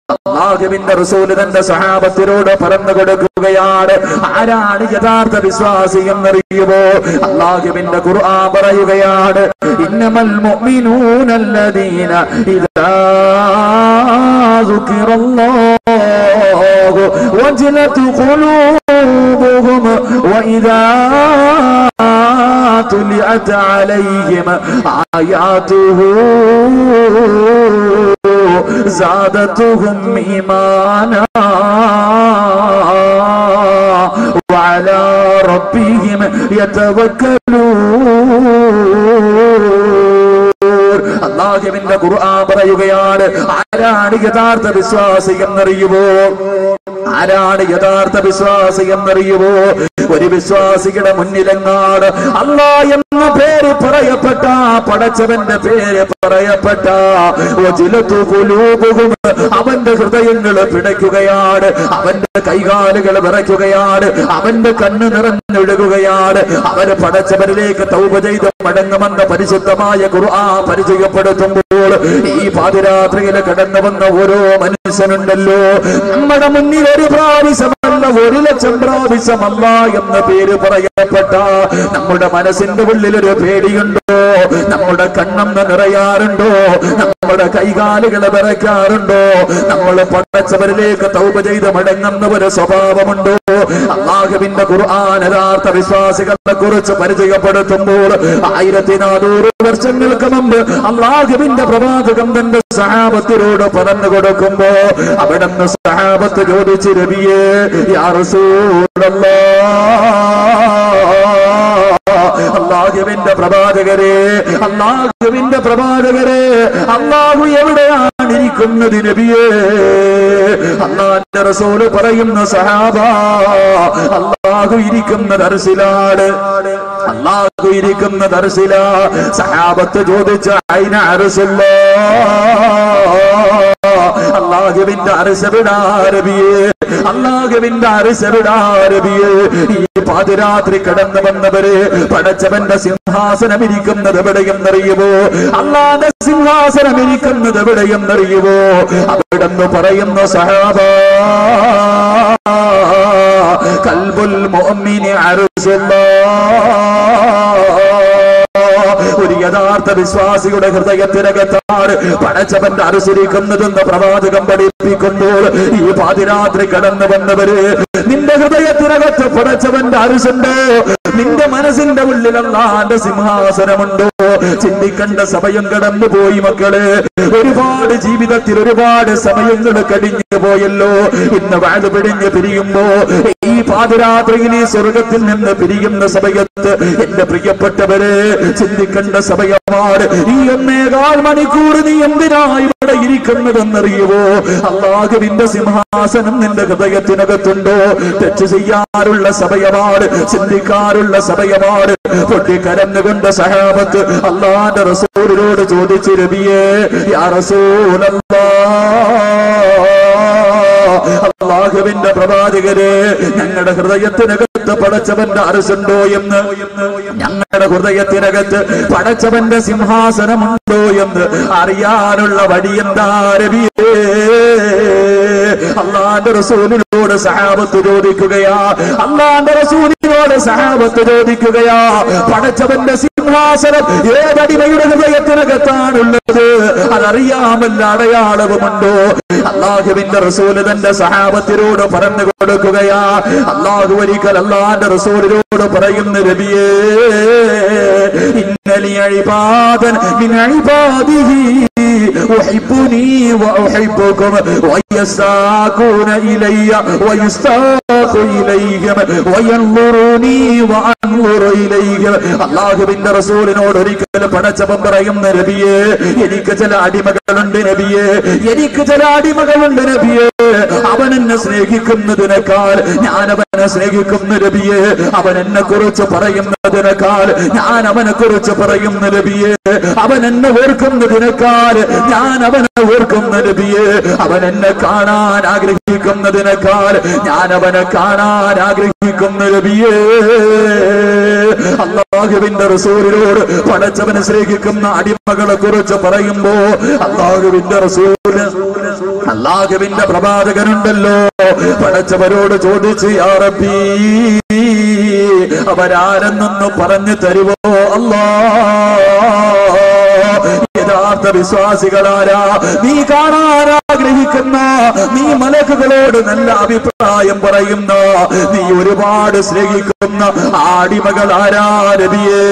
അള്ളാഹുവിന്റെ റസൂല് തന്റെ സഹാബത്തിനോട് പറഞ്ഞു കൊടുക്കുകയാണ് ആരാണ് യഥാർത്ഥ വിശ്വാസി എന്നറിയുമോ അള്ളാഹുവിന്റെ ഖുർആൻ പറയുകയാണ് ഇന്നമൽ മുഅ്മിനൂനല്ലദീന ഇദാ ദുകിറല്ലാഹു വജലത് ഖുലൂബുഹും വഇദാ تلعت عليهم آياته زادتهم إيمانا وعلى ربهم يتوكلون അള്ളാഹുവിന്റെ ഖുർആൻ പറയുകയാണ് ആരാണ് യഥാർത്ഥ വിശ്വാസി എന്നറിയുമോ ആരാണ് യഥാർത്ഥ വിശ്വാസി എന്നറിയുമോ ഒരു വിശ്വാസിയുടെ മുന്നിലെങ്ങാട് അല്ലാ എന്ന പേര് പറയപ്പെട്ട പടച്ചവന്റെ പേര് പറയപ്പെട്ട വജിലത്തു ഖുലൂബുഹും അവന്റെ ഹൃദയങ്ങൾ പിടയ്ക്കുകയാണ് അവന്റെ കൈകാലുകൾ വിറയ്ക്കുകയാണ് അവന്റെ കണ്ണ് നിറഞ്ഞൊഴുകുകയാണ് അവര് പടച്ചവരിലേക്ക് തൗബ ചെയ്ത് മടങ്ങുമെന്ന പരിശുദ്ധമായ ഖുർആൻ പരിചയപ്പെടുത്തുമ്പോൾ ഈ പാതിരാത്രിയിൽ കടന്നു വന്ന ഓരോ മനുഷ്യനുണ്ടല്ലോ നമ്മുടെ മുന്നിൽ ഒരു പ്രാവശ്യമല്ല ഒരു ലക്ഷം പ്രാവശ്യമല്ല എന്ന പേര് പറയപ്പെട്ട നമ്മുടെ മനസ്സിന്റെ ഉള്ളിൽ ഒരു പേടിയുണ്ടോ നമ്മുടെ കണ്ണെന്ന് നിറയാറുണ്ടോ നമ്മുടെ കൈകാലുകൾ വിറയ്ക്കാറുണ്ടോ നമ്മൾ പടച്ചവരിലേക്ക് തൗപ ചെയ്ത് മടങ്ങുന്ന ഒരു സ്വഭാവമുണ്ടോ അള്ളാഹുവിന്റെ ഖുർആൻ യഥാർത്ഥ വിശ്വാസികളെ കുറിച്ച് പരിചയപ്പെടുത്തുമ്പോൾ ആയിരത്തി നാനൂറ് വർഷങ്ങൾക്ക് മുമ്പ് അള്ളാഹുവിന്റെ പ്രവാചകം തന്റെ സഹാബത്തിനോട് പറഞ്ഞു കൊടുക്കുമ്പോ അവിടെ നിന്ന് സഹാബത്ത് ചോദിച്ചു രവിയെ യാ റസൂലല്ലാഹ് അള്ളാഹുവിന്റെ പ്രവാചകരെ അള്ളാഹുവിന്റെ പ്രവാചകരെ അള്ളാഹു എവിടെയാണ് ഇരിക്കുന്നത് നബിയേ അള്ളാന്റെ റസൂല് പറയുന്ന സഹാബ അള്ളാഹു ഇരിക്കുന്ന ദർശിലാണ് അള്ളാഹു ഇരിക്കുന്ന ദർശില സഹാബത്ത് ചോദിച്ച അയിന അരസുള്ള അള്ളാഹുവിന്റെ അരസവിടാരബിയെ അള്ളാഹുവിന്റെ അരസവിടാരബിയെ ഈ പാതിരാത്രി കടന്നു വന്നവര് പടച്ചവന്റെ സിംഹാസനം ഇരിക്കുന്നത് എവിടെയെന്നറിയുമോ അള്ളാന്റെ സിംഹാസനം ഇരിക്കുന്നത് എവിടെയെന്നറിയുമോ അവിടെന്ന് പറയുന്ന സഹാബ കൽബുൽ മുഅ്മിനി അർസുല്ലാ ഒരു യഥാർത്ഥ വിശ്വാസിയുടെ ഹൃദയത്തിനകത്താണ് പടച്ചവന്റെ അനുസരിക്കുന്നതെന്ന് പ്രവാചകം പഠിപ്പിക്കുമ്പോൾ ഈ പാതിരാത്രി കടന്നു വന്നവര് നിന്റെ ഹൃദയത്തിനകത്ത് പടച്ചവന്റെ അരുസുണ്ടോ നിന്റെ മനസ്സിന്റെ ഉള്ളിൽ അല്ലാന്റെ സിംഹാസനമുണ്ടോ ചിന്തിക്കേണ്ട സമയം കടന്നു പോയി മക്കള് ഒരുപാട് ജീവിതത്തിൽ ഒരുപാട് സമയങ്ങൾ കഴിഞ്ഞു പോയല്ലോ ഇന്ന് വാഴ പിടിഞ്ഞ് പിരിയുമ്പോ ഈ പാതിരാത്രിയിൽ ഈ സ്വർഗത്തിൽ നിന്ന് പിരിയുന്ന സമയത്ത് എന്റെ പ്രിയപ്പെട്ടവരെ ചിന്തിക്കേണ്ട സമയമാണ് ഈ ഒന്നേകാൽ മണിക്കൂർ നീ എന്തിനാ ഇവിടെ ഇരിക്കുന്നതെന്നറിയുവോ അള്ളാഹുവിന്റെ സിംഹാസനം നിന്റെ ഹൃദയത്തിനകത്തുണ്ടോ തെറ്റ് ചെയ്യാറുള്ള സമയമാണ് ചിന്തിക്കാറുള്ള സമയമാണ് പൊട്ടി കരന്നുകൊണ്ട് സഹാബത്ത് അള്ളാന്റെ റസൂലിനോട് ചോദിച്ചു രബിയേ യാ റസൂലല്ലാ അള്ളാഹുവിന്റെ പ്രവാചകരെ ഞങ്ങളുടെ ഹൃദയത്തിനകത്ത് പടച്ചവന്റെ അരസുണ്ടോ എന്ന് ഞങ്ങളുടെ ഹൃദയത്തിനകത്ത് പടച്ചവന്റെ സിംഹാസനമുണ്ടോ എന്ന് അറിയാനുള്ള വഴി എന്താ രവിയേ അള്ളാന്റെ റസൂലിനോട് സഹാബത്ത് ചോദിക്കുകയാ അള്ളാന്റെ റസൂലിനോട് സഹാബത്ത് ചോദിക്കുകയാ പടച്ചവന്റെ സിംഹാസനം ഏതടിമയുടെ ഹൃദയത്തിനകത്താണുള്ളത് അതറിയാമല്ല അടയാളവുമുണ്ടോ അള്ളാഹുവിന്റെ റസൂല് തന്റെ സഹാബത്തിനോട് പറഞ്ഞു കൊടുക്കുകയാ അള്ളാഹു ഒരിക്കൽ അള്ളാന്റെ റസൂലിനോട് പറയുന്ന രബിയേ ഇന്നലി അഴിപാദൻ മിൻ അഴിപാദിഹി ഉഹിബ്ബുനി വഉഹിബ്ബുകും വയസ്താഖൂന ഇലയ്യ വയസ്താഖു ഇലൈഹിം വയൻളുറൂനി വഅൻളുറു ഇലൈഹിം അള്ളാഹുവിന്റെ റസൂലിനോട് ഒരിക്കൽ പടച്ചവൻ പറയുന്ന നബിയേ എനിക്ക് ചില അടിമകളുണ്ട് നബിയേ എനിക്ക് ചില അടിമകളുണ്ട് നബിയേ അവൻ എന്നെ സ്നേഹിക്കുന്നതിനേക്കാൾ ഞാൻ അവനെ സ്നേഹിക്കുന്ന നബിയേ അവൻ എന്നെ കുറിച്ച് പറയുന്നതിനേക്കാൾ ഞാൻ അവനെ കുറിച്ച് പറയുന്ന നബിയേ അവൻ എന്നെ ഓർക്കുന്നതിനേക്കാൾ ഞാൻ അവനെ ഓർക്കുന്ന നബിയേ അവൻ എന്നെ കാണാൻ ആഗ്രഹിക്കുന്നതിനേക്കാൾ ഞാൻ അവനെ കാണാൻ ആഗ്രഹിക്കുന്ന നബിയേ അള്ളാഹുവിന്റെ റസൂലിനോട് പടച്ചവനെ സ്നേഹിക്കുന്ന അടിമകളെ കുറിച്ച് പറയുമ്പോ അള്ളാഹുവിന്റെ റസൂല് അള്ളാഹുവിന്റെ പ്രവാചകനുണ്ടല്ലോ പടച്ചവരോട് ചോദിച്ച് യാ റബ്ബീ അവരാരെന്നൊന്ന് പറഞ്ഞു തരുവോ അല്ലാ യഥാർത്ഥ വിശ്വാസികളാരാ നീ കാണാൻ ആഗ്രഹിക്കുന്ന നീ മലക്കുകളോട് നല്ല അഭിപ്രായം പറയുന്ന നീ ഒരുപാട് സ്നേഹിക്കുന്ന ആടിമകളാരാ നബിയേ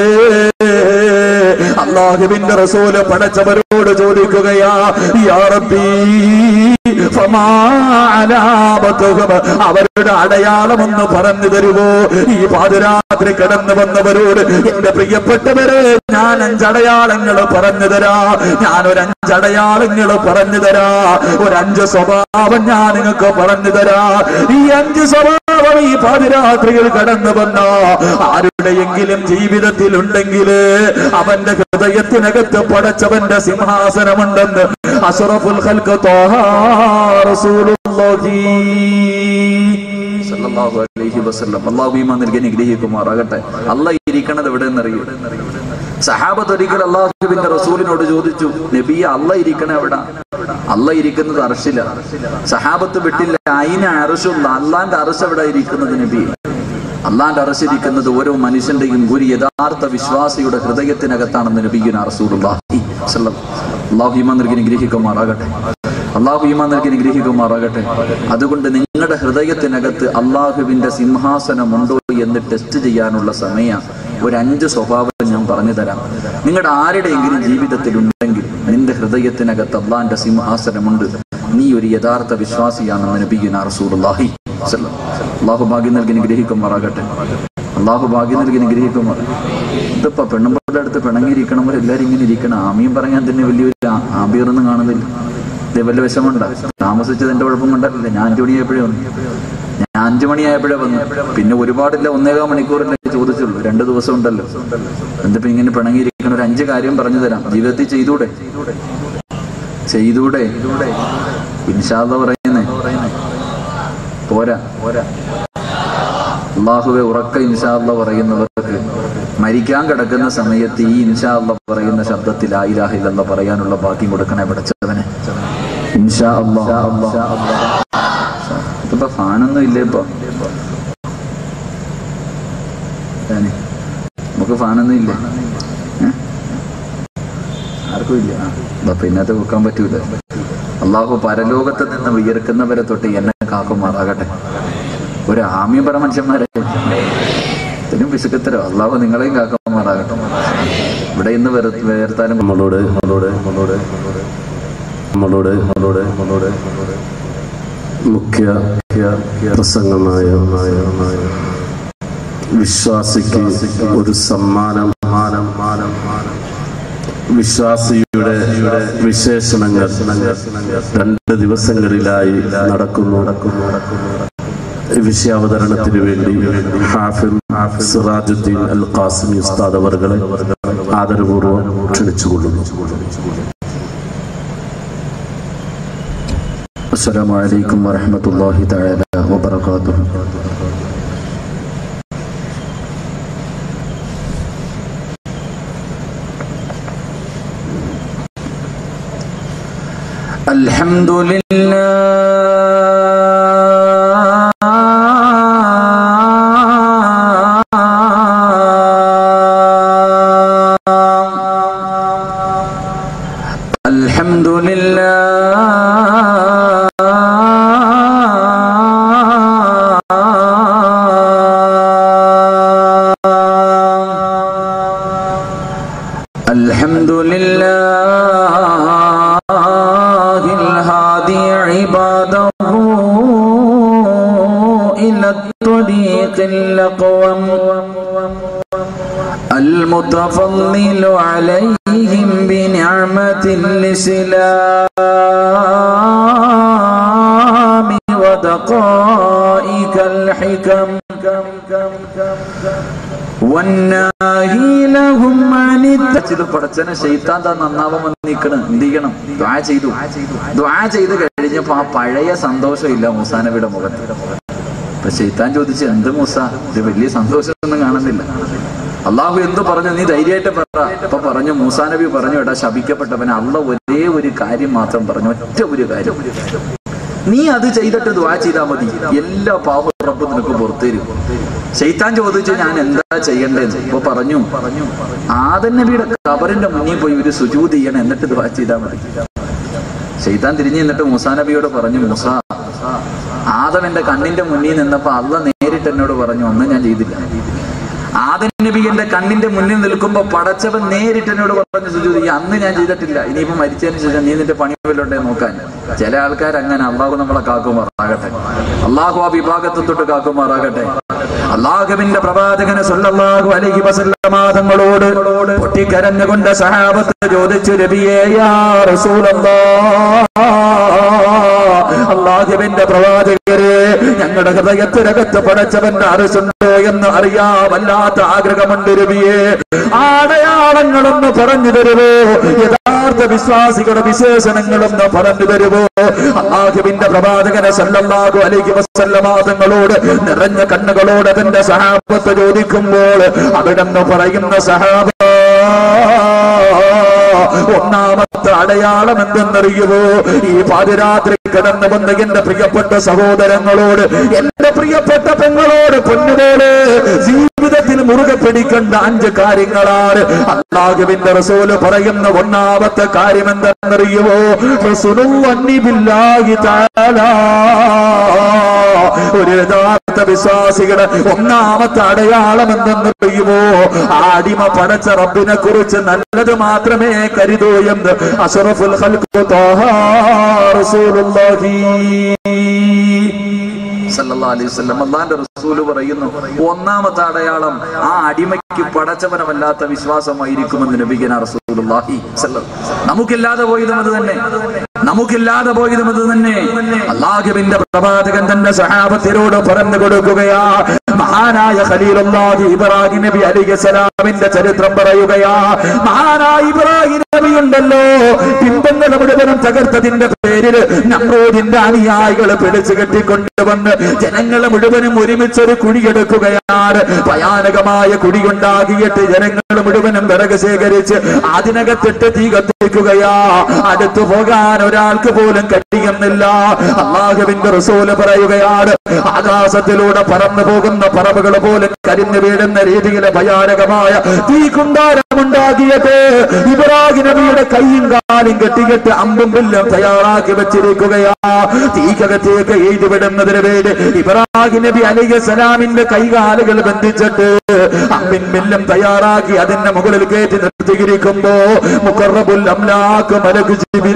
അള്ളാഹുവിന്റെ റസൂല് പടച്ചവരോട് ചോദിക്കുകയാ യാ റബ്ബീ ഫമാ അലാമത്തുഹും. അവരുടെ അടയാളമൊന്ന് പറഞ്ഞു തരുവോ ഈ പാതിരാത്രി കിടന്നു വന്നവരോട് എന്റെ പ്രിയപ്പെട്ടവരെ ഞാൻ അഞ്ചടയാളങ്ങൾ പറഞ്ഞു തരാ ഞാൻ ഒരു അഞ്ചടയാളങ്ങൾ പറഞ്ഞു തരാ ഒരു അഞ്ച് സ്വഭാവം ഞാൻ നിങ്ങൾക്ക് പറഞ്ഞു തരാ ഈ അഞ്ച് സ്വഭാവം ഈ പാതിരാത്രികൾ കടന്നു വന്ന ആരുടെയെങ്കിലും ജീവിതത്തിൽ ഉണ്ടെങ്കിൽ അവന്റെ ഹൃദയത്തിനകത്ത് പടച്ചവന്റെ സിംഹാസനമുണ്ടെന്ന് അഷറഫുൽ ഖൽഖ് ത്വാഹ റസൂലുള്ളാഹി സല്ലല്ലാഹു അലൈഹി വസല്ലം അല്ലാഹു ഈമാൻ നൽകി അനുഗ്രഹിക്കുമാറാകട്ടെ അല്ലാഹ് ഇരിക്കണത് എവിടെ എന്നറിയൂ സഹാബത്ത് ഒരിക്കൽ അള്ളാഹുവിന്റെ റസൂലിനോട് ചോദിച്ചു നബിയ അല്ല ഇരിക്കണ എവിടെ അല്ല ഇരിക്കുന്നത് അർഷില സഹാബത്ത് വിട്ടില്ല അയിന അറഷുള്ള അള്ളാന്റെ അറസ് എവിടെ ഇരിക്കുന്നത് നബി അള്ളാന്റെ അറസിരിക്കുന്നത് ഓരോ മനുഷ്യന്റെയും ഒരു യഥാർത്ഥ വിശ്വാസിയുടെ ഹൃദയത്തിനകത്താണെന്ന് നബിയുന റസൂലുള്ളാഹി സ്വല്ലല്ലാഹു അല്ലാഹു ഈമാൻ നൽകി അനുഗ്രഹിക്കുമാറാകട്ടെ അള്ളാഹു ഈമാൻ നൽകി അനുഗ്രഹിക്കുമാറാകട്ടെ അതുകൊണ്ട് നിങ്ങളുടെ ഹൃദയത്തിനകത്ത് അള്ളാഹുവിന്റെ സിംഹാസനമുണ്ടോ എന്ന് ടെസ്റ്റ് ചെയ്യാനുള്ള സമയം ഒരു അഞ്ച് സ്വഭാവം ഞാൻ പറഞ്ഞു തരാം നിങ്ങളുടെ ആരുടെയെങ്കിലും ജീവിതത്തിൽ ഉണ്ടെങ്കിൽ നിന്റെ ഹൃദയത്തിനകത്ത് അള്ളാന്റെ സിംഹാസനമുണ്ട് നീ ഒരു യഥാർത്ഥ വിശ്വാസിയാണെന്ന് നബിയുന റസൂലുള്ളാഹി സ്വല്ലല്ലാഹു അള്ളാഹു ഭാഗ്യം നൽകി അനുഗ്രഹിക്കുമാറാകട്ടെ അള്ളാഹു ഭാഗ്യം നൽകി അനുഗ്രഹിക്കുമാർ ഇതിപ്പോ പെണ്ണുമ്പോഴുടെ അടുത്ത് പിണങ്ങിയിരിക്കണമ്പോൾ എല്ലാരും ഇങ്ങനെ ഇരിക്കണം ആമിയും പറയാൻ തന്നെ വലിയൊരു ആ- ആബിയറൊന്നും കാണുന്നില്ല ഇതേ വല്ല വിഷമുണ്ട താമസിച്ചത് എന്റെ കുഴപ്പം കൊണ്ടല്ലേ ഞാൻ അഞ്ചു മണിയായപ്പോഴേ വന്നു ഞാൻ അഞ്ചു മണിയായപ്പോഴേ വന്നു പിന്നെ ഒരുപാടില്ല ഒന്നേകാൽ മണിക്കൂറല്ലേ ചോദിച്ചുള്ളൂ രണ്ടു ദിവസം ഉണ്ടല്ലോ എന്തിപ്പോ ഇങ്ങനെ പിണങ്ങിയിരിക്കണ ഒരു അഞ്ച് കാര്യം പറഞ്ഞു തരാം ജീവിതത്തിൽ ചെയ്തൂടെ ചെയ്തൂടെ ഇൻഷാല്ല പറയുന്നേ പോരാ പോരാ അള്ളാഹുവെ ഉറക്ക ഇൻഷാല്ല പറയുന്നവർക്ക് മരിക്കാൻ കിടക്കുന്ന സമയത്ത് ഈ ഇൻഷാല്ല പറയുന്ന ശബ്ദത്തിൽ ആയിലാഹില്ല പറയാനുള്ള ഭാഗ്യം കൊടുക്കണേ പടച്ചവനെ ഇൻഷാ അല്ലാ ഇപ്പൊ ഫാനൊന്നും ഇല്ലേ ഇപ്പൊ ഞാനേ, നമുക്ക് ഫാനൊന്നും ഇല്ലേ ഏ? ആർക്കും ഇല്ല ആ, എന്നാ പിന്നെ അത് വെക്കാൻ പറ്റൂല അള്ളാഹു പരലോകത്ത് നിന്ന് വിയർക്കുന്നവരെ തൊട്ട് എന്നെ കാക്കുമാറാകട്ടെ ഒരു ആമ്യം പറ മനുഷ്യന്മാരെ ഇതിനും പിശുക്കത്തരോ അള്ളാഹു നിങ്ങളെയും കാക്കുമാറാകട്ടെ ഇവിടെ ഇന്ന് വെറു വേർത്താലും നമ്മളോട് നമ്മളോട് നമ്മളോട് നമ്മളോട് നമ്മളോട് നമ്മളോട് മുഖ്യ മുഖ്യ പ്രസംഗമായ വിശ്വാസിക്ക് ഒരു സമ്മാനം മാനം മാനം മാനം വിശ്വാസിയുടെ വിശേഷണങ്ങൾ രണ്ട് ദിവസങ്ങളിലായി നടക്കുന്നു നടക്കുന്നു നടക്കുന്നു ഈ വിഷയാവതരണത്തിന് വേണ്ടി ഹാഫിം സിറാജുദ്ദീൻ അൽ ഖാസിമി ഉസ്താദ് അവർകളെ ആദരപൂർവ്വം ക്ഷണിച്ചുകൊള്ളുന്നു السلام عليكم ورحمة الله تعالى وبركاته الحمد لله الحمد لله الحمد لله الهادي عباده إلى الطريق الأقوم المتفضل عليهم بنعمة الإسلام ودقائق الحكم والناهي لهم عن ഇത് പടച്ചനെ ശൈത്താൻ താൻ നന്നാവാൻ വന്ന് നിൽക്കണം എന്ത് ചെയ്യണം ദ്വാ ചെയ്തു ദ്വാ ചെയ്ത് കഴിഞ്ഞപ്പോ ആ പഴയ സന്തോഷം ഇല്ല മൂസാനബിയുടെ മുഖത്ത് അപ്പൊ ശൈത്താൻ ചോദിച്ചു എന്ത് മൂസ ഇത് വലിയ സന്തോഷമൊന്നും കാണുന്നില്ല അള്ളാഹു എന്തു പറഞ്ഞു നീ ധൈര്യമായിട്ട് പറ അപ്പൊ പറഞ്ഞു മൂസാ നബി പറഞ്ഞു എടാ ശപിക്കപ്പെട്ടവൻ അള്ള ഒരേ ഒരു കാര്യം മാത്രം പറഞ്ഞു ഒറ്റ ഒരു കാര്യം നീ അത് ചെയ്തിട്ട് ദ്വാ ചെയ്താൽ മതി എല്ലാ പാവ റബ്ബ് നിനക്ക് പുറത്തേരും ശൈത്താൻ ചോദിച്ചു ഞാൻ എന്താ ചെയ്യണ്ടേന്ന് ഇപ്പൊ പറഞ്ഞു ആദൻ നബിയുടെ കബറിന്റെ മുന്നിൽ പോയി ഒരു സുജൂത് ചെയ്യണം എന്നിട്ട് ദ്വാ ചെയ്താൽ മതി ശൈത്താൻ തിരിഞ്ഞു നിന്നിട്ട് മൂസാ നബിയോട് പറഞ്ഞു മൂസ ആദം എന്റെ കണ്ണിന്റെ മുന്നിൽ നിന്നപ്പോ അള്ള നേരിട്ട് എന്നോട് പറഞ്ഞു ഒന്നും ഞാൻ ചെയ്തില്ല ആദം നബി എന്റെ കണ്ണിന്റെ മുന്നിൽ നിൽക്കുമ്പോ പടച്ചവൻ നേരിട്ട് എന്നോട് പറഞ്ഞു സുജൂത് ഈ അന്ന് ഞാൻ ചെയ്തിട്ടില്ല ഇനിയിപ്പോ മരിച്ചതിന് ശേഷം നീ നിന്റെ പണി വല്ലോണ്ടേ നോക്കാൻ ചില ആൾക്കാർ അങ്ങനെ അള്ളാഹു നമ്മളെ കാക്കുമാറാകട്ടെ അള്ളാഹു ആ വിഭാഗത്തെ തൊട്ട് കാക്കുമാറാകട്ടെ അള്ളാഹുവിന്റെ പ്രവാചകന് സല്ലല്ലാഹു അലൈഹി വസല്ലമ തങ്ങളോട് പൊട്ടിക്കരഞ്ഞുകൊണ്ട് സഹാബത്ത് ചോദിച്ചു നബിയേ യാ റസൂലല്ലാഹ് അള്ളാഹുവിന്റെ പ്രവാചകരെ ഞങ്ങളുടെ ഹൃദയത്തിനകത്ത് പടച്ചവന്റെ അറിസുണ്ടോ എന്ന് അറിയാവല്ലാത്ത ആഗ്രഹമുണ്ട് രവിയെ ആടയാളങ്ങളൊന്ന് പറഞ്ഞു തരുമോ യഥാർത്ഥ വിശ്വാസികളുടെ വിശേഷണങ്ങളൊന്ന് പറഞ്ഞു തരുമോ അള്ളാഹുവിന്റെ പ്രവാചകനെ സല്ലല്ലാഹു അലൈഹി വസല്ലമ തങ്ങളോട് നിറഞ്ഞ കണ്ണുകളോട് തന്റെ സഹാബത്ത് ചോദിക്കുമ്പോൾ അവിടെന്ന് പറയുന്ന സഹാബ ഒന്നാമത്തെ അടയാളം എന്തെന്നറിയുമോ ഈ പാതിരാത്രി കിടന്നു വന്ന എന്റെ പ്രിയപ്പെട്ട സഹോദരങ്ങളോട് എന്റെ പ്രിയപ്പെട്ട പെങ്ങളോട് പൊന്നുപോലെ ജീവിതത്തിൽ മുറുകെ പിടിക്കേണ്ട അഞ്ച് കാര്യങ്ങളാണ് അള്ളാഹുവിന്റെ റസൂല് പറയുന്ന ഒന്നാമത്തെ കാര്യം എന്തെന്നറിയുമോ റസൂലുള്ളി ബില്ലാഹി തആല ഒരു യഥാർത്ഥ വിശ്വാസികളുടെ ഒന്നാമത്തെ അടയാളം എന്തെന്നറിയുമോ ആ അടിമ പടച്ച റബ്ബിനെ കുറിച്ച് നല്ലത് മാത്രമേ കരുതൂ എന്ന് അഷറഫുൽ ഖൽഖ് ത്വാഹ റസൂലുള്ളാഹി സല്ലല്ലാഹു അലൈഹി വസല്ലം അല്ലാഹുവിന്റെ റസൂല് പറയുന്നു ഒന്നാമത്തെ അടയാളം ആ അടിമയ്ക്ക് പടച്ചവനമല്ലാത്ത വിശ്വാസമായിരിക്കുമെന്ന് നബിഗന റസൂലുള്ളാഹി സല്ലല്ലാഹു നമുക്കില്ലാതെ പോയതും അത് തന്നെ നമുക്കില്ലാതെ പോയതും അത് തന്നെ അള്ളാഹുവിന്റെ പ്രവാചകൻ തന്റെ സഹാബത്തിനോട് പറഞ്ഞു കൊടുക്കുകയാ മഹാനായ ഖലീലുള്ളാഹി ഇബ്രാഹിം നബി അലൈഹിസ്സലാമിന്റെ ചരിത്രം പറയുകയാ മഹാനായ ഇബ്രാഹിം നബി ഉണ്ടല്ലോ പിമ്പങ്ങൾ മുഴുവനും തകർത്തതിന്റെ പേരിൽ നമ്രോദിന്റെ അനുയായികൾ പിടിച്ചു കെട്ടിക്കൊണ്ടുവന്ന് ജനങ്ങളെ മുഴുവനും ഒരുമിച്ചൊരു കുഴിയെടുക്കുകയാണ് ഭയാനകമായ കുഴിയുണ്ടാകിയിട്ട് ജനങ്ങൾ മുഴുവനും വിറക് ശേഖരിച്ച് അതിനകത്തിട്ട് തീ കത്തിക്കുകയാ അടുത്തു പോകാൻ ഒരാൾക്ക് പോലും കഴിയുന്നില്ല അള്ളാഹുവിന്റെ റസൂല് പറയുകയാണ് ആകാശത്തിലൂടെ പറന്നു പോകുന്ന പറവുകൾ പോലും കരിഞ്ഞു വീഴുന്ന രീതിയിലെ ഭയാനകമായ തീ കുണ്ടാരമുണ്ടാകിയത് ഇബ്രാഹിം നബിയുടെ കൈയും കാലും കെട്ടികെട്ട് അമ്പും വില്ലും തയ്യാറാക്കി വെച്ചിരിക്കുകയാ തീക്കകത്തേക്ക് എഴുതി വിടുന്നതിന് വേണ്ടി ഇബ്രാഹിം നബി അലൈഹി സലാമിന്റെ കൈകാലുകൾ ബന്ധിച്ചിട്ട് അമ്പിൻ വില്ലും തയ്യാറാക്കി അതിന്റെ മുകളിൽ കയറ്റി നിർത്തിയിരിക്കുമ്പോ മുഖറബുൽ അംലാക്ക് മലക്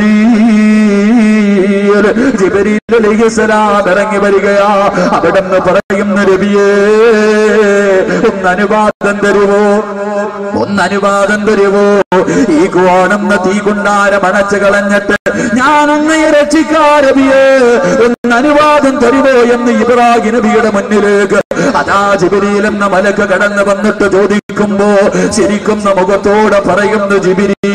ജിബിരീൽ ജിബരീൽ അലൈഹി സലാം ഇറങ്ങി വരികയാ അവിടെ നിന്ന് പറയുന്ന രബിയേ ഒന്ന് അനുവാദം തരുവോ ഒന്ന് അനുവാദം തരുവോ ഈ കോണമെന്ന തീ കുണ്ടാരം അണച്ചു കളഞ്ഞിട്ട് ഞാൻ അങ്ങയെ രക്ഷിക്കാരബിയേ ഒന്ന് അനുവാദം തരുവോ എന്ന് ഇബ്രാഹിം നബിയുടെ മുന്നിലേക്ക് അതാ ജിബിരിയിൽ എന്ന മലക്ക് കടന്നു വന്നിട്ട് ചോദിക്കുമ്പോ ശരിക്കുന്ന മുഖത്തോടെ പറയുന്നു ജിബിരി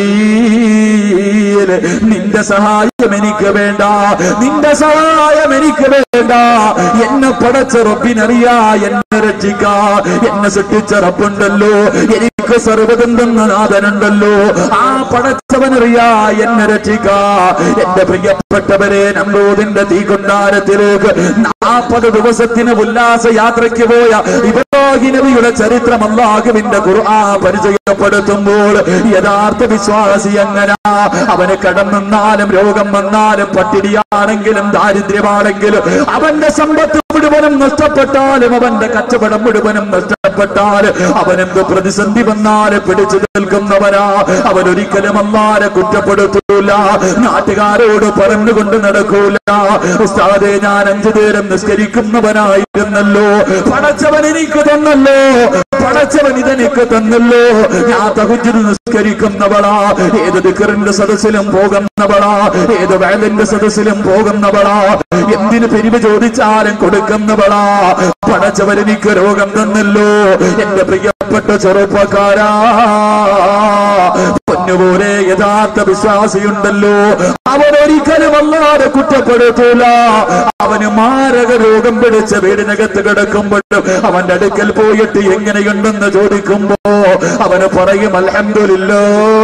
നിന്റെ സഹായം എനിക്ക് വേണ്ട നിന്റെ സഹായം എനിക്ക് വേണ്ട എന്നെ പടച്ച റബ്ബിനറിയാ എന്നെ രക്ഷിക്കാ എന്നെ സൃഷ്ടിച്ച റബ്ബുണ്ടല്ലോ എനിക്ക് സർവ്വതും തന്ന നാഥനുണ്ടല്ലോ ആ പടച്ചവനറിയാ എന്നെ രക്ഷിക്കാ എന്റെ പ്രിയപ്പെട്ടവരെ നമ്പൂതിന്റെ തീകൊണ്ടാരത്തിലേക്ക് നാൽപ്പത് ദിവസത്തിന് ഉല്ലാസ യാത്രയ്ക്ക് പോയ ഇബ്രാഹിം നബിയുടെ ചരിത്രം അള്ളാഹുവിന്റെ ഖുർആൻ പരിചയപ്പെടുത്തുമ്പോൾ യഥാർത്ഥ വിശ്വാസി എങ്ങനാ അവന് കടന്നെന്നാലും രോഗം വന്നാലും പട്ടിണിയാണെങ്കിലും ദാരിദ്ര്യമാണെങ്കിലും അവന്റെ സമ്പത്ത് മുഴുവനും നഷ്ടപ്പെട്ടാലും അവന്റെ കച്ചവടം മുഴുവനും നഷ്ടപ്പെട്ടാലും അവനെന്ത് പ്രതിസന്ധി വന്നാലും പിടിച്ചു നിൽക്കുന്നവനാ അവൻ ഒരിക്കലും അമ്മാരെ കുറ്റപ്പെടുത്തൂല നാട്ടുകാരോട് പറഞ്ഞുകൊണ്ട് നടക്കൂല ഉസ്താദെ ഞാൻ അഞ്ചു നേരം നിസ്കരിക്കുന്നവനായിരുന്നല്ലോ പടച്ചവൻ എനിക്ക് തന്നല്ലോ പടച്ചവൻ ഇതെനിക്ക് തന്നല്ലോ ഞാൻ തകുഞ്ചിന് നിസ്കരിക്കുന്നവളാ ഏത് ദിക്കറിന്റെ സദസ്സിലും പോകുന്നവളാ ഏത് വേലന്റെ സദസ്സിലും പോകുന്നവളാ എന്തിന് പിരിവ് ചോദിച്ചാലും കൊടുക്കുന്നവളാ പടച്ചവൻ എനിക്ക് രോഗം തന്നല്ലോ എന്റെ പ്രിയപ്പെട്ട ചെറുപ്പക്കാരാ പൊന്നുപോലെ യഥാർത്ഥ വിശ്വാസിയുണ്ടല്ലോ അവനൊരിക്കലും അല്ലാതെ കുറ്റപ്പെടുത്തൂല അവന് മാരക രോഗം പിടിച്ച വീടിനകത്ത് കിടക്കുമ്പോഴും അവന്റെ അടുക്കൽ പോയിട്ട് എങ്ങനെയുണ്ടെന്ന് ചോദിക്കുമ്പോ അവന് പറയും അൽഹംദുലില്ലോ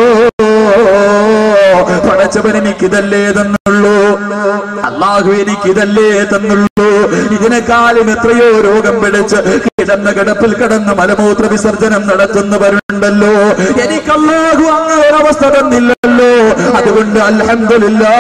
പടച്ചവൻ എനിക്കിതല്ലേ തന്നുള്ളൂ അള്ളാഹു എനിക്കിതല്ലേ തന്നുള്ളൂ ഇതിനെക്കാളും എത്രയോ രോഗം പിടിച്ച് കിടന്ന കിടപ്പിൽ കിടന്ന് മലമൂത്ര വിസർജനം നടത്തുന്നവരുണ്ടല്ലോ എനിക്ക് അള്ളാഹു അങ്ങനെ ഒരവസ്ഥ തന്നില്ലല്ലോ അതുകൊണ്ട് അൽഹംദുലില്ലാ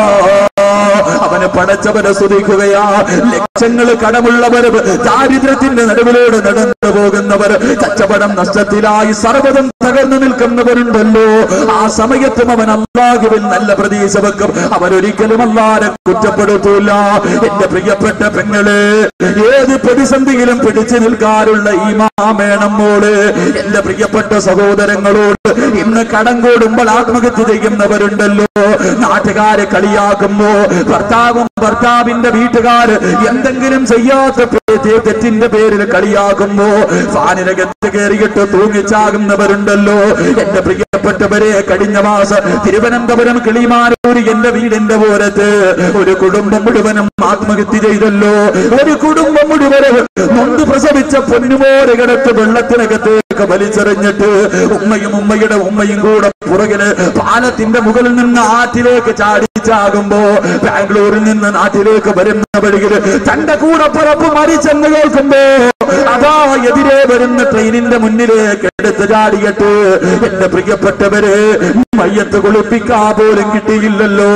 അവന് പടച്ചവനെ സ്തുതിക്കുകയാ ലക്ഷങ്ങൾ കടമുള്ളവർ ദാരിദ്ര്യത്തിന്റെ നടുവിലൂടെ നടന്നു പോകുന്നവർ കച്ചവടം നഷ്ടത്തിലായി സർവ്വതും തകർന്നു നിൽക്കുന്നവരുണ്ടല്ലോ ആ സമയത്തും അവൻ അള്ളാഹുവിൽ നല്ല പ്രതീക്ഷ വെക്കും അവരൊരിക്കലും അല്ലാതെ കുറ്റപ്പെടുത്തൂല എന്റെ പ്രിയപ്പെട്ട പെങ്ങള് ഏത് പ്രതിസന്ധിയിലും പിടിച്ചു നിൽക്കാറുള്ള ഈ മാമേണം മോള് എന്റെ പ്രിയപ്പെട്ട സഹോദരങ്ങളോട് ഇന്ന് കടം കൂടുമ്പോൾ ആത്മഹത്യ ചെയ്യുന്നവരുണ്ടല്ലോ നാട്ടുകാരെ കളിയാക്കുമ്പോ ഭർത്താവും ഭർത്താവിന്റെ വീട്ടുകാര് എന്തെങ്കിലും ചെയ്യാത്ത പേ- തെ- തെറ്റിന്റെ പേരിൽ കളിയാക്കുമ്പോ ഫാനിനകത്ത് കയറിയിട്ട് തൂങ്ങിച്ചാകുന്നവരുണ്ടല്ലോ എന്റെ പ്രിയപ്പെട്ടവരെ കഴിഞ്ഞ മാസം തിരുവനന്തപുരം കിളിമാനൂർ എന്റെ വീടിന്റെ പോരത്ത് ഒരു കുടുംബം മുഴുവനും ആത്മഹത്യ ചെയ്തല്ലോ ഒരു കുടുംബം മുഴുവനും നൊന്ത് പ്രസവിച്ച പൊന്നുമോരെ കിടത്ത് വെള്ളത്തിനകത്തേക്ക് വലിച്ചെറിഞ്ഞിട്ട് ഉമ്മയും ഉമ്മയുടെ ഉമ്മയും കൂടെ പുറകില് പാലത്തിന്റെ മുകളിൽ നിന്ന് ആറ്റിലേക്ക് ചാടിച്ചാകുമ്പോ ബാംഗ്ലൂരിൽ നിന്ന് നാട്ടിലേക്ക് വരുന്ന വഴിയില് തന്റെ കൂടെ പുറപ്പ് മരിച്ചെന്ന് കേൾക്കുമ്പോ അതാ എതിരെ വരുന്ന ട്രെയിനിന്റെ മുന്നിലേക്ക് എടുത്ത് ചാടിയിട്ട് എന്റെ പ്രിയപ്പെട്ടവര് മയ്യത്ത് കുളിപ്പിക്കാ പോലും കിട്ടിയില്ലല്ലോ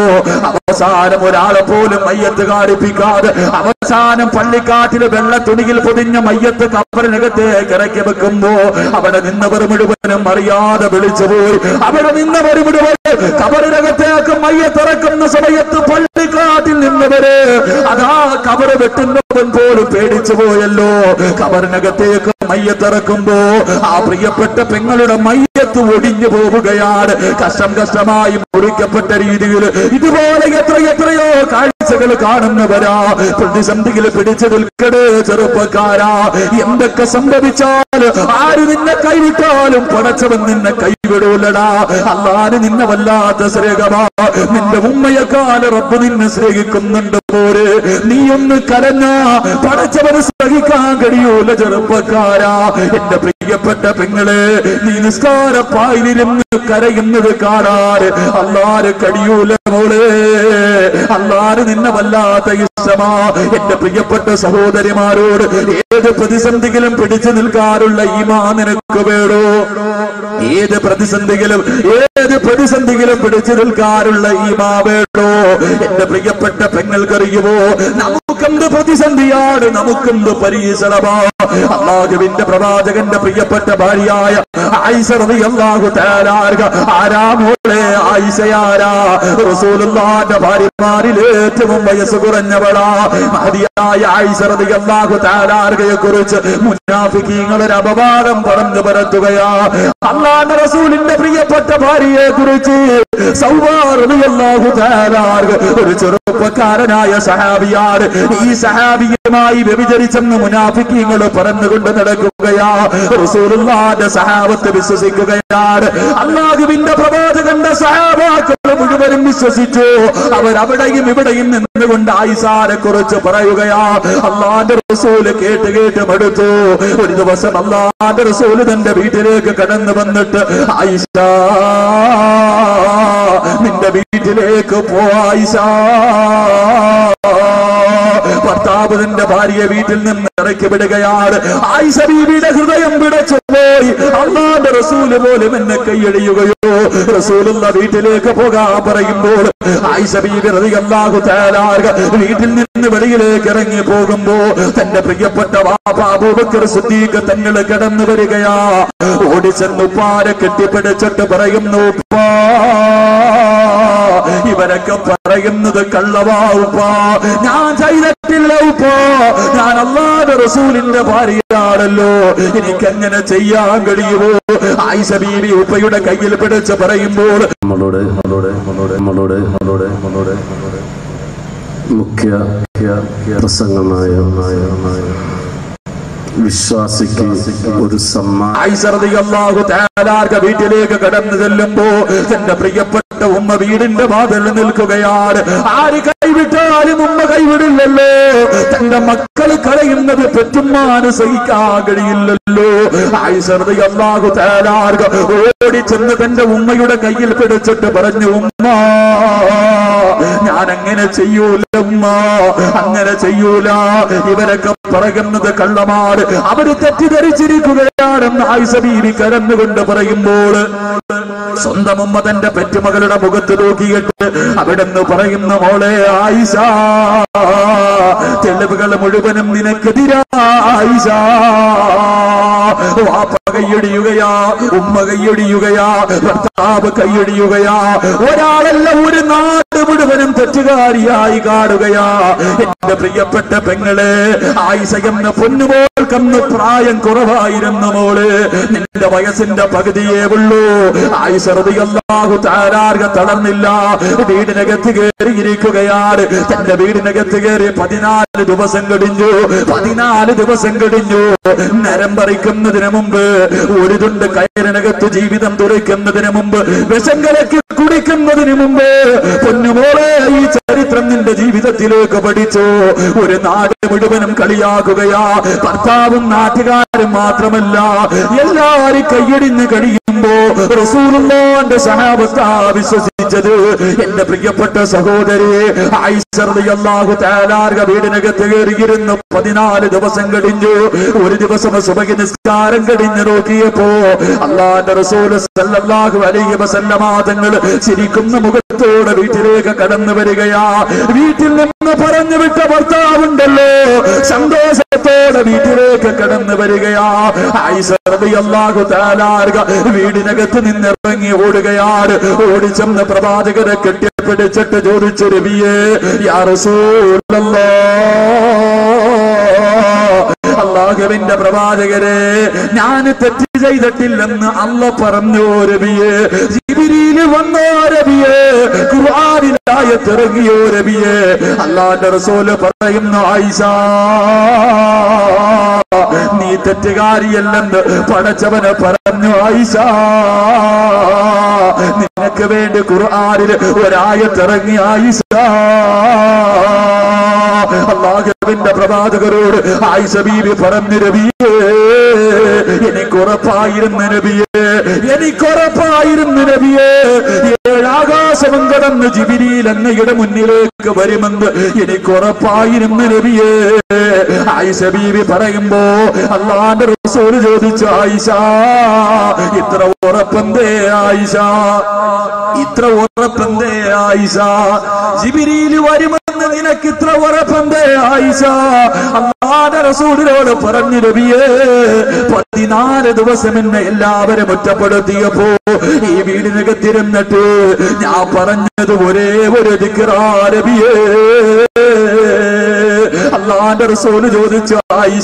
അവസാനം ഒരാളെ പോലും മയ്യത്ത് കാടിപ്പിക്കാതെ അവസാനം പള്ളിക്കാട്ടില് വെള്ള തുണിയിൽ പൊതിഞ്ഞ മയ്യത്ത് കപ്പറിനകത്തേക്ക് ഇറക്കി വെക്കുമ്പോ അവിടെ നിന്നവർ മുഴുവനും അറിയാതെ വിളിച്ചുപോയി അവിടെ നിന്നവർ മുഴുവൻ കബറിനകത്തേക്ക് മയ്യത്തിറക്കുന്ന സമയത്ത് പള്ളിക്കാട്ടിൽ നിന്നവര് അതാ കബറ് വെട്ടുന്നവൻ പോലും പേടിച്ചു പോയല്ലോ കബറിനകത്തേക്ക് മയ്യത്തിറക്കുമ്പോ ആ പ്രിയപ്പെട്ട പെങ്ങളുടെ മയ്യത്ത് ഒടിഞ്ഞു പോവുകയാണ് കഷ്ടം കഷ്ടമായി മുറിക്കപ്പെട്ട രീതിയിൽ ഇതുപോലെ എത്ര എത്രയോ കാഴ്ചകൾ കാണുന്നവരാ പ്രതിസന്ധിയിൽ പിടിച്ചു നിൽക്കടേ ചെറുപ്പക്കാരാ എന്തൊക്കെ സംഭവിച്ചാൽ ആര് നിന്നെ കൈവിട്ടാലും പടച്ചവൻ നിന്നെ കൈവിടൂലടാ അല്ലാതെ നിന്നെ വല്ലാത്ത സ്നേഹമാ നിന്റെ ഉമ്മയെക്കാല റബ്ബ് നിന്നെ സ്നേഹിക്കുന്നുണ്ട് പോരെ നീ ഒന്ന് കരഞ്ഞ പടച്ചവന് സഹിക്കാൻ കഴിയൂല ചെറുപ്പക്കാരാ എന്റെ പ്രിയപ്പെട്ട പെങ്ങളെ നീ നിസ്കാരപ്പായിലിരുന്ന് കരയുന്നത് കാണാറ് അല്ലാതെ കഴിയൂല മോളെ അല്ലാതെ നിന്നെ വല്ലാത്ത ഇഷ്ടമാ എന്റെ പ്രിയപ്പെട്ട സഹോദരിമാരോട് ഏത് പ്രതിസന്ധിയിലും പിടിച്ചു നിൽക്കാറുള്ള ഈമാ നിനക്ക് വേണോ ഏത് പ്രതിസന്ധിയിലും ഏത് പ്രതിസന്ധിയിലും പിടിച്ചു നിൽക്കാറുള്ള ഈമാ വേണോ എന്റെ പ്രിയപ്പെട്ട പെങ്ങൾക്കറിയുമോ നമുക്കെന്ത് പ്രതിസന്ധിയാണ് നമുക്കെന്ത് പരീക്ഷണമാ അള്ളാഹുവിന്റെ പ്രവാചകന്റെ പ്രിയപ്പെട്ട ഭാര്യയായ ആയിഷ റളിയല്ലാഹു തആല അൻഹ ആരാ മോളെ ആയിഷയാരാ റസൂലുള്ളാഹിന്റെ ഭാര്യമാരിൽ ഏറ്റവും വയസ്സ് കുറഞ്ഞവളാ മഹതിയായ ആയിഷ റളിയല്ലാഹു തആല അൻഹയെ കുറിച്ച് മുനാഫിക്കീങ്ങൾ ഒരു അപവാദം പറഞ്ഞു പരത്തുകയാ അള്ളാഹുവിന്റെ റസൂലിന്റെ പ്രിയപ്പെട്ട ഭാര്യയെ കുറിച്ച് സൗവാറിയാഹു ഒരു ചെറുപ്പക്കാരനായ സഹാബിയാണ് ഈ സഹാബിയുമായി വ്യഭിചരിച്ചെന്ന് മുനാഫിക്കീങ്ങൾ പറഞ്ഞുകൊണ്ട് നടക്കുകയാ റസൂലുള്ളാന്റെ സഹാബത്ത് വിശ്വസിക്കുകയാണ് അള്ളാഹുവിന്റെ പ്രവാചകന്റെ സഹാബാക്കൾ മുഴുവനും വിശ്വസിച്ചു അവരവിടെയും ഇവിടെയും നിന്നുകൊണ്ട് ആയിസാരെ കുറിച്ച് പറയുകയാ അള്ളാന്റെ റസൂല് കേട്ട് കേട്ട് മടുത്തു ഒരു ദിവസം അള്ളാന്റെ റസൂല് തന്റെ വീട്ടിലേക്ക് കടന്നു വന്നിട്ട് ആയിഷ നിന്റെ വീട്ടിലേക്ക് പോ ആയിഷ ഭർത്താവ് തന്റെ ഭാര്യയെ വീട്ടിൽ നിന്ന് ഇറക്കി വിടുകയാണ് ആയിഷ ബീവിയുടെ ഹൃദയം പിടച്ചു പോയി അള്ളാന്റെ റസൂല് പോലും എന്നെ കൈയടിയുകയോ റസൂലുള്ള വീട്ടിലേക്ക് പോകാൻ പറയുമ്പോൾ ആയിഷ ബീവി റളിയല്ലാഹു തആല വീട്ടിൽ നിന്ന് വെളിയിലേക്ക് ഇറങ്ങി പോകുമ്പോ തന്റെ പ്രിയപ്പെട്ട വാപ്പ അബൂബക്കർ സിദ്ദീഖ് തങ്ങൾ കടന്നു വരികയാ ഓടിച്ചെന്ന് ഉപ്പാരെ കെട്ടിപ്പിടിച്ചിട്ട് പറയുന്നു ഉപ്പാ ഇവരൊക്കെ പറയുന്നത് കള്ളവാ ഉപ്പാ ഞാൻ ചെയ്തിട്ടില്ല ഉപ്പാ ഞാൻ അള്ളാഹുവിന്റെ റസൂലിന്റെ ഭാര്യയാണല്ലോ എനിക്ക് എങ്ങനെ ചെയ്യാൻ കഴിയുമോ ആയിഷ ബീവി ഉപ്പയുടെ കയ്യിൽ പിടിച്ച് പറയുമ്പോൾ നമ്മളോട് നമ്മളോട് നമ്മളോട് നമ്മളോട് നമ്മളോട് നമ്മളോട് മുഖ്യ മുഖ്യ പ്രസംഗമായ വിശ്വാസിക്ക് ഒരു സമ്മാനം ഐസർദിയല്ലാഹു തആലാർക വീട്ടിലേക്ക് കടന്നു ചെല്ലുമ്പോ തന്റെ പ്രിയപ്പെട്ട ഉമ്മ വീടിന്റെ വാതിൽ നിൽക്കുകയാണ് ആര് കൈവിട്ടാലും ഉമ്മ കൈവിടില്ലല്ലോ തന്റെ മക്കൾ കരയുന്നത് പെറ്റുമ്മാന് സഹിക്കാൻ കഴിയില്ലല്ലോ ഐസർദിയല്ലാഹു തആലാർക ഓടി ചെന്ന് തന്റെ ഉമ്മയുടെ കയ്യിൽ പിടിച്ചിട്ട് പറഞ്ഞു ഉമ്മ ഞാൻ അങ്ങനെ ചെയ്യൂല ഉമ്മ അങ്ങനെ ചെയ്യൂല ഇവരൊക്കെ പറയുന്നത് കള്ളമാണ് അവര് തെറ്റിദ്ധരിച്ചിരിക്കുകയാണെന്ന് ആയിഷ ബീവി കരന്നുകൊണ്ട് പറയുമ്പോൾ സ്വന്തം ഉമ്മ തന്റെ പെറ്റുമകളുടെ മുഖത്ത് നോക്കിയിട്ട് അവിടെന്ന് പറയുന്ന മോളെ ആയിഷ തെളിവുകൾ മുഴുവനും നിനക്കെതിരാ ആയിഷ വാപ്പ കൈയടിയുകയാ ഉമ്മ കൈയടിയുകയാ ഭർത്താവ് കൈയടിയുകയാ ഒരാളല്ല ഒരു നാട് മുഴുവനും തെറ്റുകാരിയായി കാണുകയാ എന്റെ പ്രിയപ്പെട്ട പെങ്ങളെ ആയിഷ എന്ന പൊന്നുപോൽക്കന്ന് പ്രായം കുറവായിരുന്നു മോള് നിന്റെ വയസ്സിന്റെ പകുതിയേ ഉള്ളൂ ആയിഷ റളിയല്ലാഹു താരാർഗ തളർന്നില്ല വീടിനകത്ത് കയറിയിരിക്കുകയാണ് തന്റെ വീടിനകത്ത് കയറി പതിനാല് ദിവസം കഴിഞ്ഞു പതിനാല് ദിവസം കഴിഞ്ഞു നരം പറിക്കുന്നതിന് മുമ്പ് ഒരു തുണ്ട് കയറിനകത്ത് ജീവിതം തുറയ്ക്കുന്നതിന് മുമ്പ് വിഷം കലക്കി കുടിക്കുന്നതിന് മുമ്പ് പൊന്നുമോളെ ഈ ചരിത്രം നിന്റെ ജീവിതത്തിലേക്ക് പഠിച്ചു ഒരു നാട് മുഴുവനും കളിയാക്കുകയാ ഭർത്താവും നാട്ടുകാരും മാത്രമല്ല എല്ലാരും കൈയടിഞ്ഞ് കഴിയുമ്പോ റസൂലുള്ളാന്റെ സഹാബത്താ വിശ്വസിച്ചത് എന്റെ പ്രിയപ്പെട്ട സഹോദരി ഐശ്വറിയാഹു തേലാർഗ വീടിനകത്ത് കയറിയിരുന്ന് പതിനാല് ദിവസം കഴിഞ്ഞു ഒരു ദിവസം സുബഹി നിസ്കാരം കഴിഞ്ഞ് നോക്കിയപ്പോ അള്ളാന്റെ റസൂൽ സല്ലല്ലാഹു അലൈഹി വസല്ലമ തങ്ങൾ ചിരിക്കുന്ന മുഖത്തോടെ വീട്ടിലേക്ക് കടന്നു വരികയാ വീട്ടിൽ നിന്ന് പറഞ്ഞു വിട്ട ഭർത്താവുണ്ടല്ലോ സന്തോഷത്തോടെ വീട്ടിലേക്ക് കടന്നു വരികയാ ഐശ്വറിയാഹു തേലാർഗ വീടിനകത്ത് നിന്നിറങ്ങി ഓടുകയാണ് ഓടിച്ചെന്ന് പ്രവാചകരെ കെട്ടിപ്പിടിച്ചിട്ട് ചോദിച്ചു രവിയെ യാ റസൂലല്ലാ അള്ളാഹുവിന്റെ പ്രവാചകരെ ഞാൻ തെറ്റ് ചെയ്തിട്ടില്ലെന്ന് അല്ല പറഞ്ഞു രബിയെ ജിബിരിയില് വന്നോ രബിയെ ഖുർആനിലായ തിറങ്ങിയോ രബിയെ അള്ളാന്റെ റസൂല് പറയുന്നു ആയിഷ നീ തെറ്റുകാരിയല്ലെന്ന് പടച്ചവന് പറഞ്ഞു ആയിഷ നിനക്ക് വേണ്ടി ഖുർആനിൽ ഒരായത്തിറങ്ങി ആയിഷ അള്ളാഹുവിന്റെ പ്രവാചകരോട് ആയിഷ ബീവി പറഞ്ഞു രവിയേ എനിക്കുറപ്പായിരുന്നു നബിയേ എനിക്കുറപ്പായിരുന്നു നബിയേ ഏഴാകാശം കടന്ന് ജിബിരിയിൽ അങ്ങയുടെ മുന്നിലേക്ക് വരുമെന്ന് എനിക്കുറപ്പായിരുന്നു നബിയേ ആയിഷ ബീവി പറയുമ്പോ അള്ളാന്റെ റസൂൽ ചോദിച്ചു ആയിഷ ഇത്ര ഉറപ്പന്തേ ആയിഷ ഇത്ര ഉറപ്പന്തേ ആയിഷ ജിബിരിയിൽ വരുമെന്ന് നിനക്ക് ഇത്ര ഉറപ്പന്തേ ആയിഷ അള്ളാന്റെ റസൂലിനോട് പറഞ്ഞു രവിയേ പതിനാല് ദിവസം എന്നെ എല്ലാവരും ഒറ്റപ്പെടുത്തിയപ്പോ ഈ വീടിനകത്തിരുന്നിട്ട് ഞാൻ പറഞ്ഞത് ഒരേ ഒരു ദിക്റാരബിയേ അള്ളാന്റെ റസൂല് ചോദിച്ചു ആയിഷ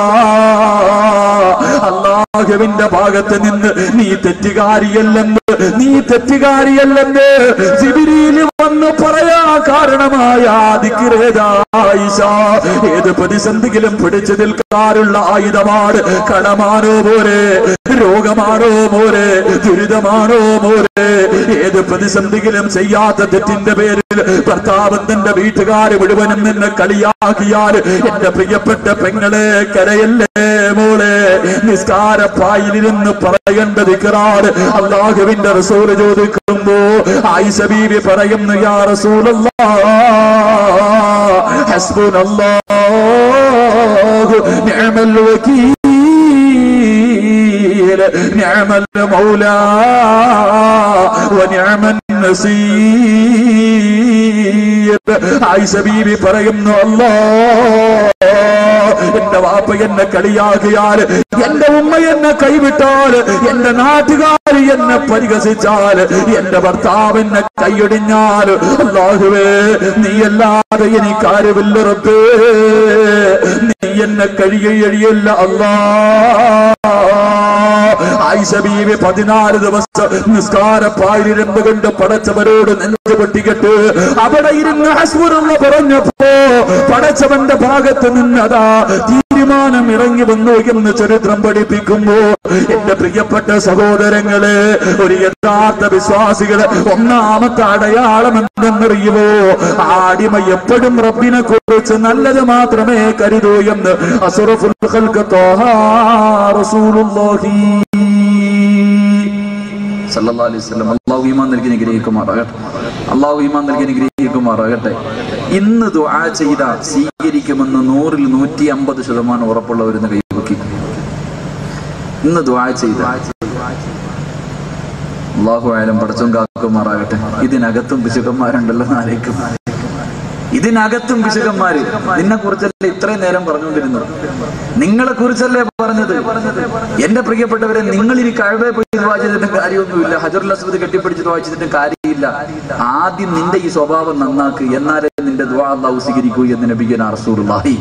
അള്ളാഹുവിന്റെ ഭാഗത്ത് നിന്ന് നീ തെറ്റുകാരിയല്ലെന്ന് നീ തെറ്റുകാരിയല്ലെന്ന് ജിബിരിയിൽ വന്ന് പറയാ കാരണമായ ദിക്റേതാ ആയിഷ ഏത് പ്രതിസന്ധിയിലും പിടിച്ചു നിൽക്കാറുള്ള ആയുധമാണ് കടമാണോ പോരെ രോഗമാണോ പോരെ ദുരിതമാണോ പോരെ ഏത് പ്രതിസന്ധിയിലും ചെയ്യാത്ത തെറ്റിന്റെ പേരിൽ ഭർത്താവ് തന്റെ വീട്ടുകാര് മുഴുവനും നിന്നെ കളിയാക്കിയാൽ എന്റെ പ്രിയപ്പെട്ട പെങ്ങളെ കരയല്ലേ മോളെ നിസ്കാരപ്പായിലിരുന്ന് പറയേണ്ടത് ഇക്കറാറ് അള്ളാഹുവിന്റെ റസൂല് ചോദിക്കുമ്പോ ആയിഷ ബീവി പറയുന്നു യാ റസൂലല്ലാ ഹസ്ബുനല്ലാഹു നിഅമൽ വകീൽ نعم المولى ونعم النصير ആയിഷ ബീവി പറയുന്നു അല്ലാ എന്റെ വാപ്പ എന്നെ കളിയാക്കിയാൽ എന്റെ ഉമ്മ എന്നെ കൈവിട്ടാൽ എന്റെ നാട്ടുകാർ എന്നെ പരിഹസിച്ചാൽ എന്റെ ഭർത്താവ് എന്നെ കൈയൊടിഞ്ഞാൽ അല്ലാഹുവേ നീ അല്ലാതെ എനിക്കാരുമില്ല റബ്ബേ നീ എന്നെ കഴിയഴിയല്ല അല്ലാ ആയിഷ ബീവി പതിനാല് ദിവസം നിസ്കാരപ്പായിരമ്പ് കൊണ്ട് പടച്ചവരോട് നെഞ്ചു പൊട്ടിക്കെട്ട് അവിടെ ഇരുന്ന് ഹസ്ബുനുള്ള പറഞ്ഞപ്പോ പടച്ചവന്റെ ഭാഗത്ത് നിന്നതാ തീരു വിമാനം ഇറങ്ങി വന്നു എന്ന് ചരിത്രം പഠിപ്പിക്കുമ്പോ എന്റെ പ്രിയപ്പെട്ട സഹോദരങ്ങളെ ഒരു യഥാർത്ഥ വിശ്വാസികളെ ഒന്നാമത്തെ അടയാളം എന്തെന്നറിയുമോ ആടിമ എപ്പോഴും റബ്ബിനെ കുറിച്ച് നല്ലത് മാത്രമേ കരുതൂ എന്ന് അസുറഫുൽ ഖൽഖ് ത്വാഹ റസൂലുള്ളാഹി സല്ലല്ലാഹു അലൈഹി വസല്ലം അള്ളാഹു ഈമാൻ നൽകി അനുഗ്രഹിക്കുമാറാകട്ടെ അള്ളാഹു ഈമാൻ നൽകി അനുഗ്രഹിക്കുമാറാകട്ടെ ഇന്ന് ദുആ ചെയ്ത സ്വീകരിക്കുമെന്ന് നൂറിൽ നൂറ്റി അമ്പത് ശതമാനം ഉറപ്പുള്ളവരെന്ന് കൈവക്കി ഇന്ന് ദുആ ചെയ്ത അള്ളാഹു ആയാലും പടച്ചും കാക്കുമാറാകട്ടെ ഇതിനകത്തും പിശുക്കന്മാരുണ്ടല്ലോ നാലേക്കും ഇതിനകത്തും പിശുക്കന്മാര് നിന്നെ കുറിച്ചല്ലേ ഇത്രയും നേരം പറഞ്ഞുകൊണ്ടിരുന്നത് നിങ്ങളെ കുറിച്ചല്ലേ പറഞ്ഞത് എന്റെ പ്രിയപ്പെട്ടവരെ നിങ്ങൾ ഇനി കഴിവെ പോയി ദുആ ചെയ്തിട്ട് കാര്യമൊന്നുമില്ല ഹജറുൽ അസ്വദ് കെട്ടിപ്പിടിച്ച് ദുആ ചെയ്തിട്ട് കാര്യമില്ല ആദ്യം നിന്റെ ഈ സ്വഭാവം നന്നാക്ക് എന്നാലേ നിന്റെ ദുആ അള്ളാഹു സ്വീകരിക്കൂ എന്ന് നബിയന റസൂലുള്ളാഹി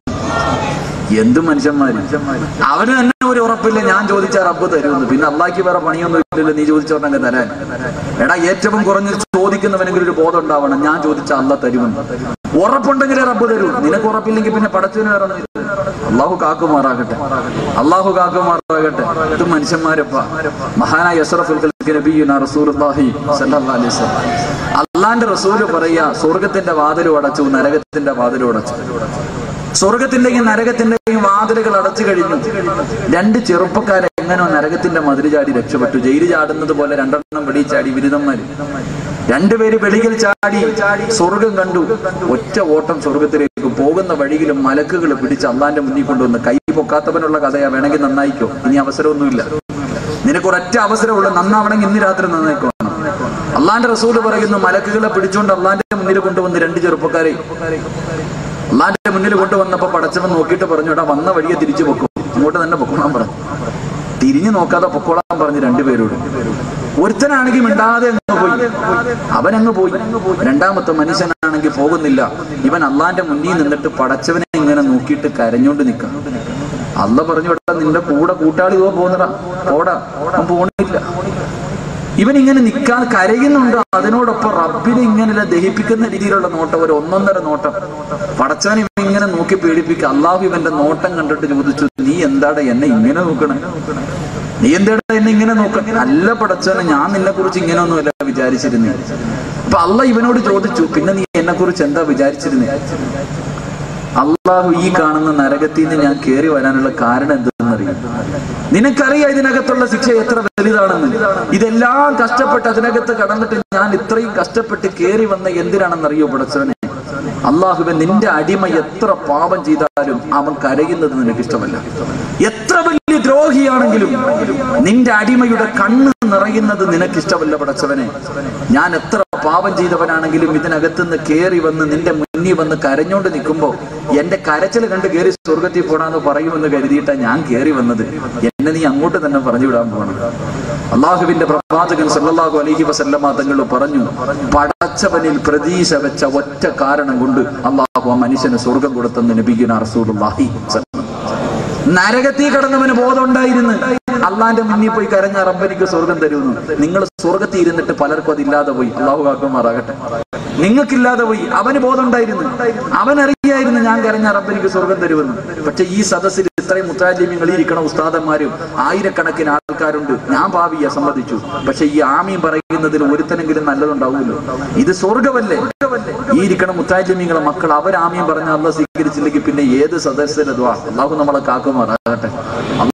എന്ത് മനുഷ്യന്മാര് അവന് തന്നെ ഒരു ഉറപ്പില്ല ഞാൻ ചോദിച്ചാൽ റബ്ബ് തരുമെന്ന് പിന്നെ അള്ളാഹ്ക്ക് വേറെ പണിയൊന്നും ഇല്ലല്ലോ നീ ചോദിച്ചോട്ടെ തരാൻ എടാ ഏറ്റവും കുറഞ്ഞ് ചോദിക്കുന്നവനെങ്കിലും ഒരു ബോധം ഉണ്ടാവണം ഞാൻ ചോദിച്ചാൽ അല്ല തരുമെന്ന് ഉറപ്പുണ്ടെങ്കിലേ റബ്ബ് തരൂ നിനക്ക് ഉറപ്പില്ലെങ്കിൽ പിന്നെ പടച്ചതിന് വേറെ ഒന്നും ഇല്ല. അള്ളാഹു കാക്കുമാറാകട്ടെ അള്ളാഹു കാക്കുമാറാകട്ടെ ഇത് മനുഷ്യന്മാരപ്പ മഹാനായ അഷ്റഫുൽ ഖൽഖ് നബിയുന റസൂലുള്ളാഹി സ്വല്ലല്ലാഹു അലൈഹി വസല്ലം അള്ളാന്റെ റസൂല് പറയാ സ്വർഗത്തിന്റെ വാതിലും അടച്ചു നരകത്തിന്റെ വാതിലും അടച്ചു സ്വർഗത്തിന്റെയും നരകത്തിന്റെയും വാതിലുകൾ അടച്ചു കഴിഞ്ഞു രണ്ട് ചെറുപ്പക്കാരെ എങ്ങനോ നരകത്തിന്റെ മതിൽ ചാടി രക്ഷപ്പെട്ടു ജയില് ചാടുന്നത് പോലെ രണ്ടെണ്ണം വെളി ചാടി ബിരുദന്മാര് രണ്ടുപേര് വെളിയിൽ ചാടി സ്വർഗം കണ്ടു ഒറ്റ ഓട്ടം സ്വർഗത്തിലേക്ക് പോകുന്ന വഴിയിലും മലക്കുകൾ പിടിച്ച് അള്ളാന്റെ മുന്നിൽ കൊണ്ടുവന്ന് കൈ പൊക്കാത്തവനുള്ള കഥയാ വേണമെങ്കിൽ നന്നായിക്കോ ഇനി അവസരമൊന്നുമില്ല നിനക്ക് ഒരൊറ്റ അവസരമുള്ളൂ നന്നാവണമെങ്കിൽ ഇന്ന് രാത്രി നന്നായിക്കോ അള്ളാന്റെ റസൂല് പറയുന്നു മലക്കുകളെ പിടിച്ചുകൊണ്ട് അള്ളാന്റെ മുന്നിൽ കൊണ്ടുവന്ന് രണ്ട് ചെറുപ്പക്കാരെ അള്ളാന്റെ മുന്നിൽ കൊണ്ടുവന്നപ്പോ പടച്ചവൻ നോക്കിയിട്ട് പറഞ്ഞു എടാ വന്ന വഴിയെ തിരിച്ചു പൊക്കും ഇങ്ങോട്ട് തന്നെ പൊക്കോളാൻ പറഞ്ഞു തിരിഞ്ഞു നോക്കാതെ പൊക്കോളാൻ പറഞ്ഞു രണ്ടുപേരോട് ഒരുത്തനാണെങ്കിൽ മിണ്ടാതെ അങ്ങ് പോയി അവനങ്ങ് പോയി രണ്ടാമത്തെ മനുഷ്യനാണെങ്കിൽ പോകുന്നില്ല ഇവൻ അള്ളാന്റെ മുന്നിൽ നിന്നിട്ട് പടച്ചവനെ ഇങ്ങനെ നോക്കിയിട്ട് കരഞ്ഞോണ്ട് നിൽക്കാം അല്ല പറഞ്ഞു വിടാ നിന്റെ കൂടെ കൂട്ടാളി ഇതോ പോകുന്നടാ പോടാ അവൻ പോണില്ല ഇവൻ ഇങ്ങനെ നിൽക്കാൻ കരയുന്നുണ്ട് അതിനോടൊപ്പം റബ്ബിനെ ഇങ്ങനെ ദഹിപ്പിക്കുന്ന രീതിയിലുള്ള നോട്ടം ഒരു ഒന്നൊന്നര നോട്ടം പടച്ചവൻ ഇവൻ ഇങ്ങനെ നോക്കി പേടിപ്പിക്കുക അള്ളാഹു ഇവന്റെ നോട്ടം കണ്ടിട്ട് ചോദിച്ചു നീ എന്താടാ എന്നെ ഇങ്ങനെ നോക്കണേ നീ എന്താടാ എന്നെ ഇങ്ങനെ നോക്കണേ അല്ല പടച്ചവനെ ഞാൻ നിന്നെ കുറിച്ച് ഇങ്ങനെയൊന്നുമല്ല വിചാരിച്ചിരുന്നേ അപ്പൊ അല്ല ഇവനോട് ചോദിച്ചു പിന്നെ നീ എന്നെ കുറിച്ച് എന്താ വിചാരിച്ചിരുന്നേ അള്ളാഹു ഈ കാണുന്ന നരകത്തിൽ നിന്ന് ഞാൻ കയറി വരാനുള്ള കാരണം എന്തെന്നറിയാം നിനക്കറിയാം ഇതിനകത്തുള്ള ശിക്ഷ എത്ര വലുതാണെന്ന് ഇതെല്ലാം കഷ്ടപ്പെട്ട് അതിനകത്ത് കടന്നിട്ട് ഞാൻ ഇത്രയും കഷ്ടപ്പെട്ട് കയറി വന്ന എന്തിനാണെന്നറിയോ പടച്ചവനെ അള്ളാഹുബെ നിന്റെ അടിമ എത്ര പാപം ചെയ്താലും അവൻ കരയുന്നത് നിനക്ക് ഇഷ്ടമല്ല എത്ര വലിയ ദ്രോഹിയാണെങ്കിലും നിന്റെ അടിമയുടെ കണ്ണ് നിറയുന്നത് നിനക്ക് ഇഷ്ടമല്ല പടച്ചവനെ ഞാൻ എത്ര പാപം ചെയ്തവനാണെങ്കിലും ഇതിനകത്തുനിന്ന് കയറി വന്ന് നിന്റെ മുന്നിൽ വന്ന് കരഞ്ഞോണ്ട് നിൽക്കുമ്പോ എന്റെ കരച്ചിൽ കണ്ട് കയറി സ്വർഗത്തിൽ പോടാന്ന് പറയുമെന്ന് കരുതിയിട്ടാ ഞാൻ കയറി വന്നത് എന്നെ നീ അങ്ങോട്ട് തന്നെ പറഞ്ഞു വിടാൻ പോകണം അള്ളാഹുവിന്റെ പ്രവാചകൻ സല്ലല്ലാഹു അലൈഹി വസല്ലമ തങ്ങൾ പറഞ്ഞു പടച്ചവനിൽ പ്രതീക്ഷ വെച്ച ഒറ്റ കാരണം കൊണ്ട് അള്ളാഹു ആ മനുഷ്യന് സ്വർഗം കൊടുത്തെന്ന് നബിഗുന റസൂലുള്ളാഹി സ്വല്ലല്ലാഹു നരകത്തിൽ കിടന്നവന് ബോധം ഉണ്ടായിരുന്നു അള്ളാന്റെ മുന്നിൽ പോയി കരഞ്ഞ റബ്ബനിക്ക് സ്വർഗം തരുന്നു നിങ്ങൾ സ്വർഗത്തിൽ ഇരുന്നിട്ട് പലർക്കും അതില്ലാതെ പോയി അള്ളാഹു കാക്കുമാറാകട്ടെ നിങ്ങൾക്കില്ലാതെ പോയി അവന് ബോധം ഉണ്ടായിരുന്നു അവൻ അറിയായിരുന്നു ഞാൻ കരഞ്ഞ റബ്ബനിക്ക് സ്വർഗം തരുമെന്ന് പക്ഷെ ഈ സദസ്സിൽ ഇത്രയും മുത്താലിമ്യങ്ങൾ ഇരിക്കണ ഉസ്താദന്മാരും ആയിരക്കണക്കിന് ആൾക്കാരുണ്ട് ഞാൻ ഭാവിയെ സമ്മതിച്ചു പക്ഷെ ഈ ആമീൻ പറയുന്നതിൽ ഒരുത്തനെങ്കിലും നല്ലതുണ്ടാവുമല്ലോ ഇത് സ്വർഗമല്ലേ ഈ ഇരിക്കണ മുത്താലിമ്യങ്ങളെ മക്കൾ അവർ ആമീൻ പറഞ്ഞ അല്ല സ്വീകരിച്ചില്ലെങ്കിൽ പിന്നെ ഏത് സദസ്സിനതുവാ അള്ളാഹു നമ്മളെ കാക്കുമാറാകട്ടെ